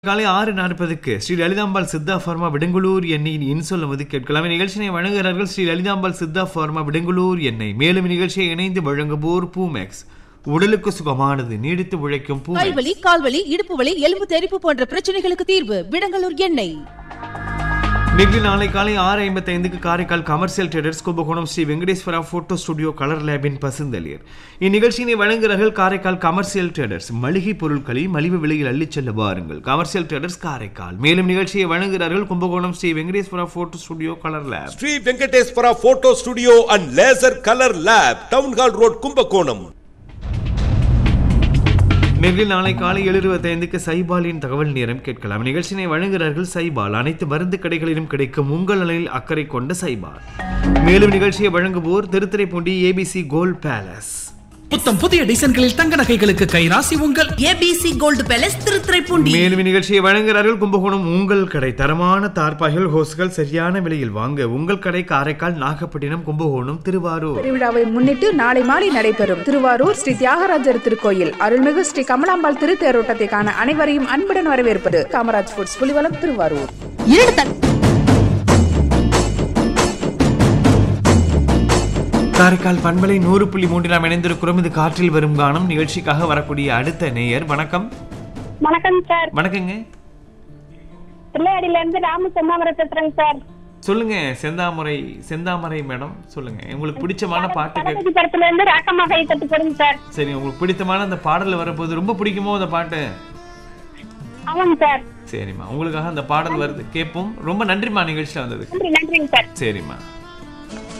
காலை ஆறு நாற்பதுக்கு ஸ்ரீ லலிதாம்பாள் சித்தா ஃபார்மா விடங்குளூர் எண்ணெயின் இன்சொல்லுவது கேட்கலாம் இந்நிகழ்ச்சியை வழங்குகிறார்கள் ஸ்ரீ லலிதாம்பாள் சித்தா ஃபார்மா விடங்குளூர் எண்ணெய் மேலும் இந்நிகழ்ச்சியை இணைந்து வழங்குவோர் பூமேக்ஸ் உடலுக்கு சுகமானது நீடித்து உழைக்கும் பூமேக்ஸ் கைவலி கால்வலி இடுப்பு வலி எலும்பு தெறிப்பு போன்ற பிரச்சனைகளுக்கு தீர்வு விடங்கலூர் எண்ணெய் நெகிழி நாளை காலை ஆறு ஐம்பத்தைந்துக்கு Karaikal commercial traders Kumbakonam Sri Venkateswara photo studio colour லேபின் பசுந்தளியர் இந்நிகழ்ச்சியினை வழங்குகிறார்கள் காரைக்கால் கமர்ஷியல் ட்ரேடர்ஸ் மளிகை பொருட்களை மலிவு விலையில் அள்ளிச் செல்ல வாருங்கள் கமர்ஷியல் ட்ரேடர்ஸ் காரைக்கால் மேலும் நிகழ்ச்சியை வழங்குகிறார்கள் Kumbakonam Sri Venkateswara photo studio colour lab Sri Venkateswara photo studio and laser colour lab town hall road Kumbakonam நெகிழி நாளை காலை ஏழு இருபத்தைந்துக்கு சைபாலின் தகவல் நேரம் கேட்கலாம் நிகழ்ச்சியினை வழங்குகிறார்கள் சைபால் அனைத்து மருந்து கடைகளிலும் கிடைக்கும் உங்கள் நலனில் அக்கறை கொண்ட சைபால் மேலும் நிகழ்ச்சியை வழங்குவோர் திருத்துறைப்பூண்டி ஏபிசி கோல்ட் பேலஸ் புத்தம் புதிய டிசைன்களில் தங்க நகைகளுக்கு கைராசி உங்கள் ஏபிசி கோல்டு பேலஸ் திருத்துறைப்பூண்டி மேலும் நிகழ்ச்சியை வழங்குகிறார்கள் கும்பகோணம் உங்கள் கடை தரமான தார்பாய்கள் ஹோஸ்கள் சரியான விலையில் வாங்க உங்கள் கடை காரைக்கால் நாகப்பட்டினம் கும்பகோணம் திருவாரூர் திருவிழாவை முன்னிட்டு நாளை மாலை நடைபெறும் திருவாரூர் ஸ்ரீ தியாகராஜர் திருக்கோயில் அருள்மிகு ஸ்ரீ கமலாம்பாள் திருத்தேரோட்டத்தை காண அனைவரையும் அன்புடன் வரவேற்பது காமராஜ் ஃபுட்ஸ் புலிவலம் திருவாரூர் இரண்டு தன் காரைக்கால் பண்பலை நூறு புள்ளி மூன்று நாம் இணைந்திருக்கிறோம் இது காற்றில் வரும் கானம் நிகழ்ச்சிக்காக வரக்கூடிய அடுத்த நேயர் வணக்கம் வணக்கம் சார் வணக்கங்க பிள்ளையாடியில இருந்து ராம செம்மாவரம் பேசுறேங்க சார் சொல்லுங்க செந்தாமரை செந்தாமரை மேடம் சொல்லுங்க உங்களுக்கு பிடிச்சமான பாட்டு கேட்க தளபதி படத்துல இருந்து ராக்கம்மா கை தட்டு போடுங்க சார் சரி உங்களுக்கு பிடித்தமான அந்த பாடல் வரப்போது ரொம்ப பிடிக்குமோ அந்த பாட்டு ஆமாங்க சார் சரிம்மா உங்களுக்காக அந்த பாடல் வருது கேட்போம் ரொம்ப நன்றிம்மா நிகழ்ச்சியில் வந்ததுக்கு நன்றி நன்றிங்க சார் சரிம்மா